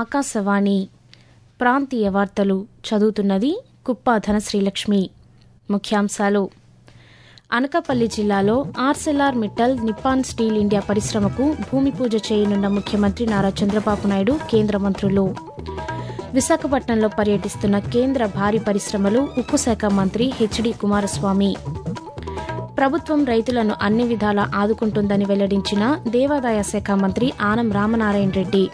ఆకాశవాణి ప్రాంతీయ వార్తలు చదువుతున్నది కుప్ప ధనశ్రీలక్ష్మి ముఖ్యాంశాలు అనకాపల్లి జిల్లాలో Arcelor Mittal Nippon steel India పరిశ్రమకు భూమి పూజ చేయనున్న ముఖ్యమంత్రి నారా చంద్రబాబు నాయుడు కేంద్ర మంత్రులు విశాఖపట్నంలో పర్యటిస్తున్న కేంద్ర భారీ పరిశ్రమలు ఉక్కు శాఖ మంత్రి హెచ్డి కుమారస్వామి ప్రభుత్వం రైతులను అన్ని విధాలా ఆదుకుంటుందని వెల్లడించిన దేవాదాయ శాఖ మంత్రి ఆనం రామనారాయణ రెడ్డి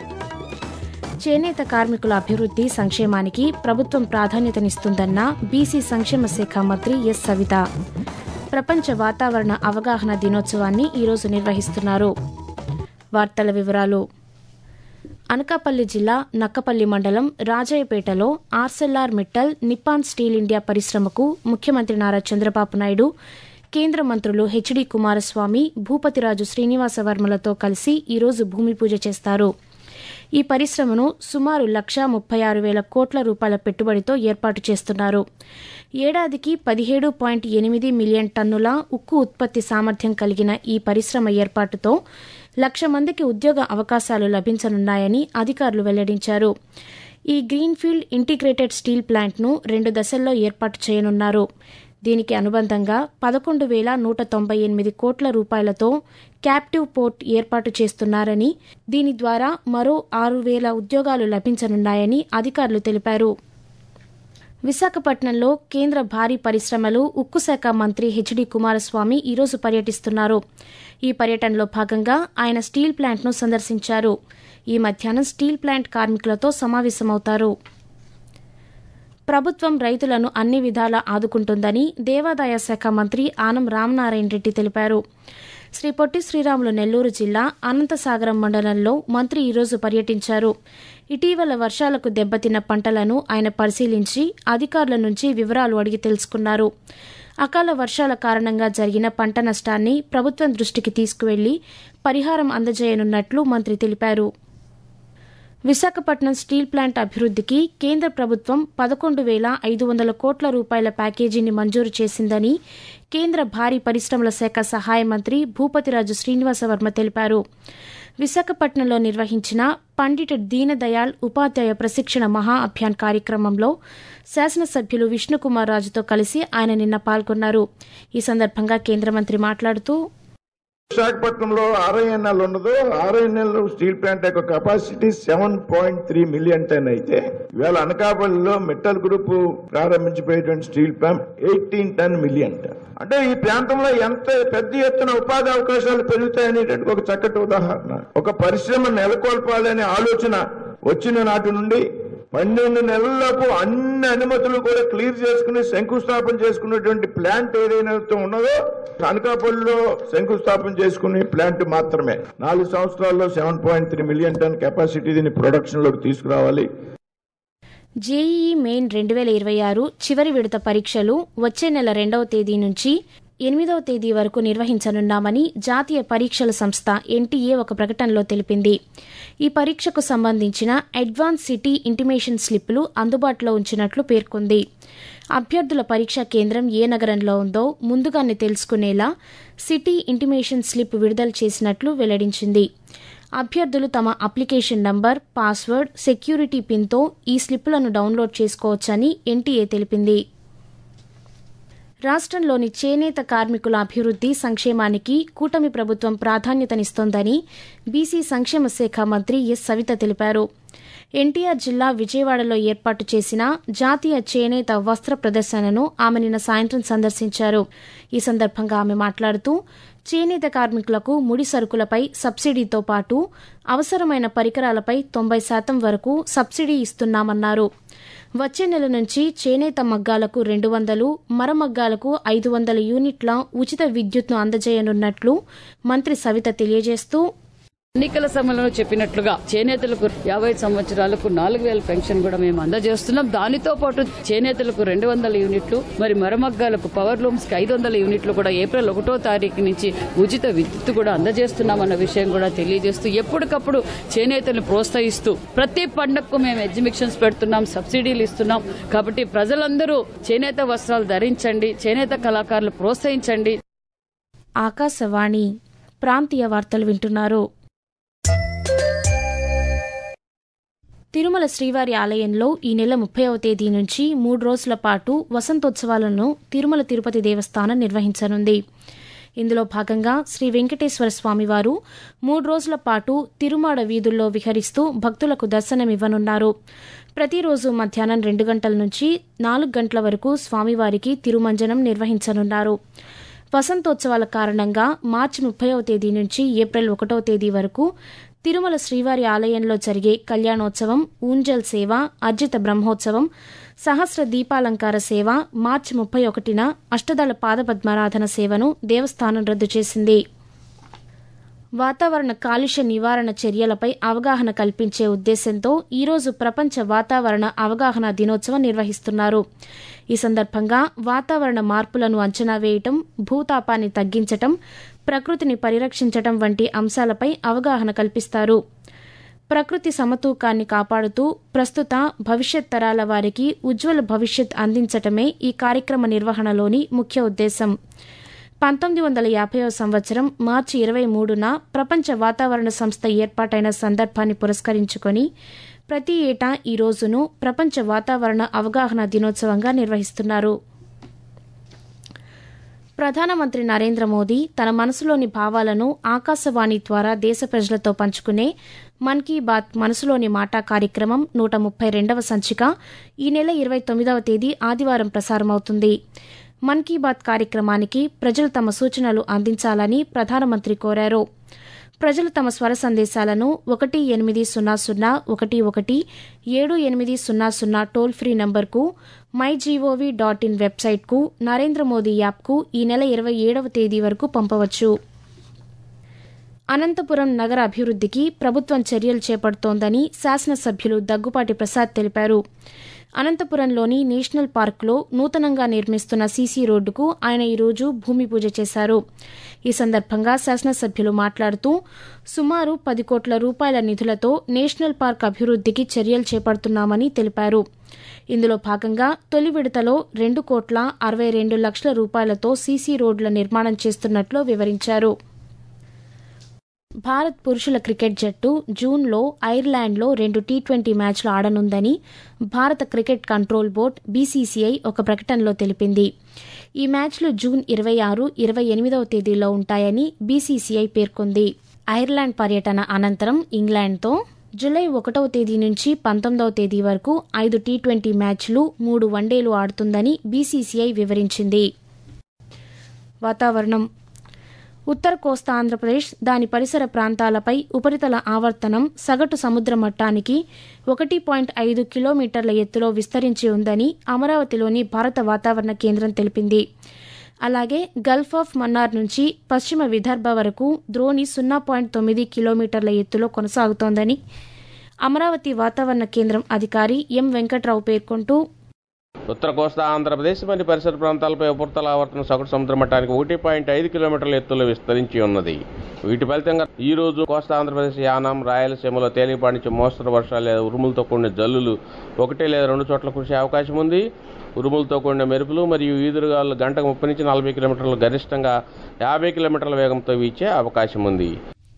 చేనేత కార్మికుల అభివృద్ది సంక్షేమానికి ప్రభుత్వం ప్రాధాన్యతనిస్తుందన్న బీసీ సంక్షేమ శాఖ మంత్రి ఎస్ సవిత ప్రపంచ వాతావరణ అవగాహన దినోత్సవాన్ని ఈరోజు నిర్వహిస్తున్నారు వార్తల వివరాలు అనకాపల్లి జిల్లా నక్కపల్లి మండలం రాజయ్యపేటలో Arcelor Mittal Nippon steel India పరిశ్రమకు ముఖ్యమంత్రి నారా చంద్రబాబు నాయుడు కేంద్ర మంత్రులు హెచ్డి కుమారస్వామి భూపతిరాజు శ్రీనివాసవర్మలతో కలిసి ఈరోజు భూమి పూజ చేస్తారు ఈ పరిశ్రమను సుమారు లక్షా ముప్పై ఆరు వేల కోట్ల రూపాయల పెట్టుబడితో ఏర్పాటు చేస్తున్నారు ఏడాదికి పదిహేడు పాయింట్ ఎనిమిది మిలియన్ టన్నుల ఉక్కు ఉత్పత్తి సామర్థ్యం కలిగిన ఈ పరిశ్రమ ఏర్పాటుతో లక్ష మందికి ఉద్యోగ అవకాశాలు లభించనున్నాయని అధికారులు వెల్లడించారు ఈ గ్రీన్ఫీల్డ్ ఇంటిగ్రేటెడ్ స్టీల్ ప్లాంట్ను రెండు దశల్లో ఏర్పాటు చేయనున్నారు దీనికి అనుబంధంగా పదకొండు వేల నూట తొంభై ఎనిమిది కోట్ల రూపాయలతో క్యాప్టివ్ పోర్ట్ ఏర్పాటు చేస్తున్నారని దీని ద్వారా మరో ఆరు వేల ఉద్యోగాలు లభించనున్నాయని అధికారులు తెలిపారు విశాఖపట్నంలో కేంద్ర భారీ పరిశ్రమలు ఉక్కు శాఖ మంత్రి హెచ్డి కుమారస్వామి ఈరోజు పర్యటిస్తున్నారు ఈ పర్యటనలో భాగంగా ఆయన స్టీల్ ప్లాంట్ను సందర్శించారు ఈ మధ్యాహ్నం స్టీల్ ప్లాంట్ కార్మికులతో సమావేశమవుతారు ప్రభుత్వం రైతులను అన్ని విధాలా ఆదుకుంటుందని దేవాదాయ శాఖ మంత్రి ఆనం రామనారాయణ రెడ్డి తెలిపారు శ్రీ పొట్టి శ్రీరాములు నెల్లూరు జిల్లా అనంతసాగరం మండలంలో మంత్రి ఈరోజు పర్యటించారు ఇటీవల వర్షాలకు దెబ్బతిన్న పంటలను ఆయన పరిశీలించి అధికారుల నుంచి వివరాలు అడిగి తెలుసుకున్నారు అకాల వర్షాల కారణంగా జరిగిన పంట నష్టాన్ని ప్రభుత్వం దృష్టికి తీసుకువెళ్లి పరిహారం అందజేయనున్నట్లు మంత్రి తెలిపారు విశాఖపట్నం స్టీల్ ప్లాంట్ అభివృద్దికి కేంద్ర ప్రభుత్వం పదకొండు వేల ఐదు వందల కోట్ల రూపాయల ప్యాకేజీని మంజూరు చేసిందని కేంద్ర భారీ పరిశ్రమల శాఖ సహాయ మంత్రి భూపతిరాజు శ్రీనివాసవర్మ తెలిపారు విశాఖపట్నంలో నిర్వహించిన పండిట్ దీనదయాళ్ ఉపాధ్యాయ ప్రశిక్షణ మహా అభియాన్ కార్యక్రమంలో శాసనసభ్యులు విష్ణుకుమార్ రాజుతో కలిసి ఆయన నిన్న పాల్గొన్నారు ఈ సందర్భంగా కేంద్ర మంత్రి మాట్లాడుతూ విశాఖపట్నంలో ఆర్ఐఎన్ఎల్ ఉండదు ఆర్ఐఎన్ఎల్ స్టీల్ ప్లాంట్ యొక్క capacity seven point three million ton అయితే ఇవాళ అనకాపల్లిలో మెటల్ గ్రూప్ ప్రారంభించిపోయేటువంటి steel plant eighteen ton million ton అంటే ఈ ప్రాంతంలో ఎంత పెద్ద ఎత్తున ఉపాధి అవకాశాలు పెరుగుతాయనేటువంటి ఒక చక్కటి ఉదాహరణ ఒక పరిశ్రమ నెలకొల్పాలనే ఆలోచన వచ్చిన నాటి నుండి పన్నెండు నెలలకు అన్ని అనుమతులు కూడా క్లియర్ చేసుకుని శంకుస్థాపన చేసుకున్నటువంటి ప్లాంట్ ఏదైనా ఉన్నదో అనకాపల్లిలో శంకుస్థాపన చేసుకునే ప్లాంట్ మాత్రమే నాలుగు సంవత్సరాల్లో seven point three million ton capacity దీన్ని ప్రొడక్షన్ లోకి తీసుకురావాలి జేఈఈ మెయిన్ రెండు వేల ఇరవై ఆరు చివరి విడత పరీక్షలు వచ్చే నెల రెండవ తేదీ నుంచి ఎనిమిదవ తేదీ వరకు నిర్వహించనున్నామని జాతీయ పరీక్షల సంస్థ ఎన్టీఏ ఒక ప్రకటనలో తెలిపింది ఈ పరీక్షకు సంబంధించిన అడ్వాన్స్ సిటీ ఇంటిమేషన్ స్లిప్లు అందుబాటులో ఉంచినట్లు పేర్కొంది అభ్యర్థుల పరీక్షా కేంద్రం ఏ నగరంలో ఉందో ముందుగానే తెలుసుకునేలా సిటీ ఇంటిమేషన్ స్లిప్ విడుదల చేసినట్లు వెల్లడించింది అభ్యర్థులు తమ అప్లికేషన్ నంబర్ పాస్వర్డ్ సెక్యూరిటీ పిన్తో ఈ స్లిప్పులను డౌన్లోడ్ చేసుకోవచ్చని ఎన్టీఏ తెలిపింది రాష్ట్రంలోని చేనేత కార్మికుల అభివృద్ది సంక్షేమానికి కూటమి ప్రభుత్వం ప్రాధాన్యతనిస్తోందని బీసీ సంక్షేమ శాఖ మంత్రి ఎస్ సవిత తెలిపారు ఎన్టీఆర్ జిల్లా విజయవాడలో ఏర్పాటు చేసిన జాతీయ చేనేత వస్త్ర ప్రదర్శనను ఆమె నిన్న సాయంత్రం సందర్శించారు ఈ సందర్భంగా ఆమె మాట్లాడుతూ చేనేత కార్మికులకు ముడి సరుకులపై సబ్సిడీతో పాటు అవసరమైన పరికరాలపై తొంభై శాతం వరకు సబ్సిడీ ఇస్తున్నామన్నారు వచ్చే నెల నుంచి చేనేత మగ్గాలకు రెండు వందలు మరమగ్గాలకు ఐదు వందల యూనిట్ల ఉచిత విద్యుత్ను అందజేయనున్నట్లు మంత్రి సవిత తెలియజేస్తూ ఎన్నికల సమయంలో చెప్పినట్లుగా చేనేతలకు యాభై సంవత్సరాలకు నాలుగు వేల పెన్షన్ కూడా మేము అందజేస్తున్నాం దానితో పాటు చేనేతలకు రెండు వందల యూనిట్లు మరి మరమగ్గాలకు పవర్ లూమ్స్ కి ఐదు వందల యూనిట్లు కూడా ఏప్రిల్ ఒకటో తారీఖు నుంచి ఉచిత విద్యుత్ కూడా అందజేస్తున్నామన్న విషయం కూడా తెలియజేస్తూ ఎప్పటికప్పుడు చేనేతలను ప్రోత్సహిస్తూ ప్రతి పండగకు మేము ఎగ్జిబిషన్స్ పెడుతున్నాం సబ్సిడీలు ఇస్తున్నాం కాబట్టి ప్రజలందరూ చేనేత వస్త్రాలు ధరించండి చేనేత కళాకారులు ప్రోత్సహించండి ఆకాశవాణి ప్రాంతీయ వార్తలు వింటున్నారు తిరుమల శ్రీవారి ఆలయంలో ఈ నెల ముప్పైవ తేదీ నుంచి మూడు రోజుల పాటు వసంతోత్సవాలను తిరుమల తిరుపతి దేవస్థానం నిర్వహించనుంది ఇందులో భాగంగా శ్రీ వెంకటేశ్వర స్వామివారు మూడు రోజుల పాటు తిరుమాడ వీధుల్లో విహరిస్తూ భక్తులకు దర్శనమివ్వనున్నారు ప్రతిరోజు మధ్యాహ్నం రెండు గంటల నుంచి నాలుగు గంటల వరకు స్వామివారికి తిరుమంజనం నిర్వహించనున్నారు వసంతోత్సవాల కారణంగా మార్చి ముప్పైవ తేదీ నుంచి ఏప్రిల్ ఒకటో తేదీ వరకు తిరుమల శ్రీవారి ఆలయంలో జరిగే కళ్యాణోత్సవం ఊంజల్ సేవ అర్జిత బ్రహ్మోత్సవం సహస్ర దీపాలంకార సేవ మార్చి ముప్పై ఒకటిన అష్టదళ పాదపద్మారాధన సేవను దేవస్థానం రద్దు చేసింది వాతావరణ కాలుష్య నివారణ చర్యలపై అవగాహన కల్పించే ఉద్దేశంతో ఈరోజు ప్రపంచ వాతావరణ అవగాహన దినోత్సవం నిర్వహిస్తున్నారు ఈ సందర్భంగా వాతావరణ మార్పులను అంచనా వేయటం భూతాపాన్ని తగ్గించటం ప్రకృతిని పరిరక్షించటం వంటి అంశాలపై అవగాహన కల్పిస్తారు ప్రకృతి సమతూకాన్ని కాపాడుతూ ప్రస్తుత భవిష్యత్ తరాల వారికి ఉజ్వల భవిష్యత్ అందించటమే ఈ కార్యక్రమ నిర్వహణలోని ముఖ్య ఉద్దేశం పంతొమ్మిది వందల యాభైవ సంవత్సరం మార్చి ఇరవై మూడున ప్రపంచ వాతావరణ సంస్థ ఏర్పాటైన సందర్భాన్ని పురస్కరించుకొని ప్రతి ఏటా ఈ రోజును ప్రపంచ వాతావరణ అవగాహన దినోత్సవంగా నిర్వహిస్తున్నారు ప్రధానమంత్రి నరేంద్ర మోదీ తన మనసులోని భావాలను ఆకాశవాణి ద్వారా దేశ ప్రజలతో పంచుకునే మన్ కీ బాత్ మనసులోని మాట కార్యక్రమం నూట ముప్పై రెండవ సంచిక ఈ నెల ఇరవై తొమ్మిదవ తేదీ ఆదివారం ప్రసారమవుతుంది మన్ కీ బాత్ కార్యక్రమానికి ప్రజలు తమ సూచనలు అందించాలని ప్రధానమంత్రి కోరారు ప్రజలు తమ స్వర సందేశాలను ఒకటి ఎనిమిది సున్నా సున్నా ఒకటి ఒకటి ఏడు ఎనిమిది సున్నా సున్నా టోల్ ఫ్రీ నంబర్కు మై జీఓవీ డాట్ ఇన్ వెబ్సైట్కు నరేంద్ర మోదీ యాప్కు ఈ నెల ఇరవై ఏడవ తేదీ వరకు పంపవచ్చు అనంతపురం నగర అభివృద్ధికి ప్రభుత్వం చర్యలు చేపడుతోందని శాసనసభ్యులు దగ్గుపాటి ప్రసాద్ తెలిపారు అనంతపురంలోని నేషనల్ పార్కులో నూతనంగా నిర్మిస్తున్న సీసీ రోడ్డుకు ఆయన ఈరోజు భూమి పూజ చేశారు ఈ సందర్భంగా శాసనసభ్యులు మాట్లాడుతూ సుమారు పది కోట్ల రూపాయల నిధులతో నేషనల్ పార్క్ అభివృద్ధికి చర్యలు చేపడుతున్నామని తెలిపారు ఇందులో భాగంగా తొలి విడతలో రెండు కోట్ల అరవై రెండు లక్షల రూపాయలతో సీసీ రోడ్ల నిర్మాణం చేస్తున్నట్లు వివరించారు భారత్ పురుషుల క్రికెట్ జట్టు జూన్లో ఐర్లాండ్లో రెండు టీ ట్వంటీ మ్యాచ్లు ఆడనుందని భారత క్రికెట్ కంట్రోల్ బోర్డు బీసీసీఐ ఒక ప్రకటనలో తెలిపింది ఈ మ్యాచ్లు జూన్ ఇరవై ఆరు ఇరవై ఎనిమిదవ తేదీల్లో ఉంటాయని బీసీసీఐ పేర్కొంది ఐర్లాండ్ పర్యటన అనంతరం ఇంగ్లాండ్తో జూలై ఒకటవ తేదీ నుంచి పంతొమ్మిదవ తేదీ వరకు ఐదు టీ ట్వంటీ మ్యాచ్లు మూడు వన్డేలు ఆడుతుందని బీసీసీఐ వివరించింది వాతావరణం ఉత్తర కోస్తా ఆంధ్రప్రదేశ్ దాని పరిసర ప్రాంతాలపై ఉపరితల ఆవర్తనం సగటు సముద్ర మట్టానికి ఒకటి పాయింట్ ఐదు కిలోమీటర్ల ఎత్తులో విస్తరించి ఉందని అమరావతిలోని భారత వాతావరణ కేంద్రం తెలిపింది అలాగే గల్ఫ్ ఆఫ్ మన్నార్ నుంచి పశ్చిమ విదర్భ వరకు ద్రోణి సున్నా పాయింట్ తొమ్మిది కిలోమీటర్ల ఎత్తులో కొనసాగుతోందని అమరావతి వాతావరణ కేంద్రం అధికారి ఎం వెంకట్రావు పేర్కొంటూ ఉత్తర కోస్తా ఆంధ్రప్రదేశ్ మరియు పరిసర ప్రాంతాలపై ఉపరితల ఆవర్తనం సగటు సముద్ర మట్టానికి ఒకటి పాయింట్ ఐదు కిలోమీటర్ల ఎత్తులో విస్తరించి ఉన్నది వీటి ఫలితంగా ఈ రోజు కోస్తా ఆంధ్రప్రదేశ్ యానం రాయలసీమలో తేలికపాటి నుంచి మోస్తరు వర్షాలు లేదా ఉరుములతో కూడిన జల్లులు ఒకటి లేదా రెండు చోట్ల కురిసే అవకాశం ఉంది ఉరుములతో కూడిన మెరుపులు మరియు ఈదురుగాలు గంటకు ముప్పై నుంచి నలభై కిలోమీటర్లు గరిష్టంగా యాభై కిలోమీటర్ల వేగంతో వీచే అవకాశం ఉంది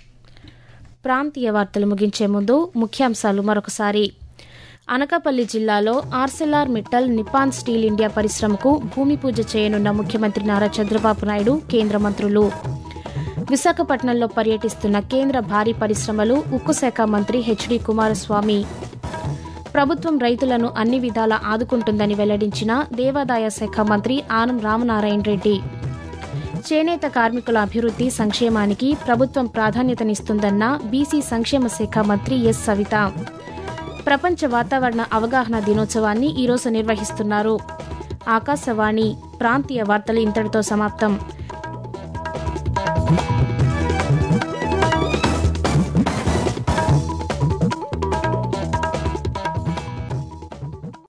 ప్రాంతీయ వార్తలు ముగించే ముందు ముఖ్యాంశాలు మరొకసారి అనకాపల్లి జిల్లాలో Arcelor Mittal Nippon steel India పరిశ్రమకు భూమి పూజ చేయనున్న ముఖ్యమంత్రి నారా చంద్రబాబు నాయుడు కేంద్ర మంత్రులు విశాఖపట్నంలో పర్యటిస్తున్న కేంద్ర భారీ పరిశ్రమలు ఉక్కు శాఖ మంత్రి హెచ్డి కుమారస్వామి ప్రభుత్వం రైతులను అన్ని విధాలా ఆదుకుంటుందని వెల్లడించిన దేవాదాయ శాఖ మంత్రి ఆనం రామనారాయణ రెడ్డి చేనేత కార్మికుల అభివృద్ధి సంక్షేమానికి ప్రభుత్వం ప్రాధాన్యతనిస్తుందన్న బీసీ సంక్షేమ శాఖ మంత్రి ఎస్ సవిత ప్రపంచ వాతావరణ అవగాహన దినోత్సవాన్ని ఈరోజు నిర్వహిస్తున్నారు ఆకాశవాణి ప్రాంతీయ వార్తలు ఇంతటితో సమాప్తం